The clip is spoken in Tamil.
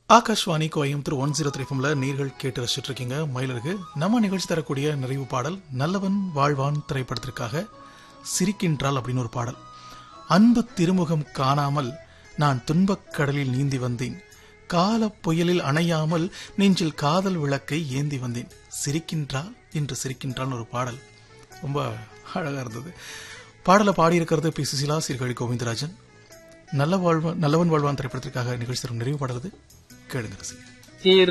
Akashvani Coimbatore one zero three ஃபம்ல நீர்கள் கேட்டு ரசிச்சுட்டு இருக்கீங்க மயிலருக்கு நம்ம நிகழ்ச்சி தரக்கூடிய நிறைவு பாடல் நல்லவன் வாழ்வான் திரைப்படத்திற்காக சிரிக்கின்றாள் அப்படின்னு ஒரு பாடல் அன்பு திருமுகம் காணாமல் நான் துன்பக் கடலில் நீந்தி வந்தேன் கால புயலில் அணையாமல் நெஞ்சில் காதல் விளக்கை ஏந்தி வந்தேன் சிரிக்கின்றாள் என்று சிரிக்கின்றாள் ஒரு பாடல் ரொம்ப அழகா இருந்தது பாடலை பாடியிருக்கிறது பி சுசிலா சீர்காழி கோவிந்தராஜன் நல்ல வாழ்வன் நல்லவன் வாழ்வான் திரைப்படத்திற்காக நிகழ்ச்சி தரும் நிறைவு பாடல் இது கேளுங்க ரசிங்க சீர்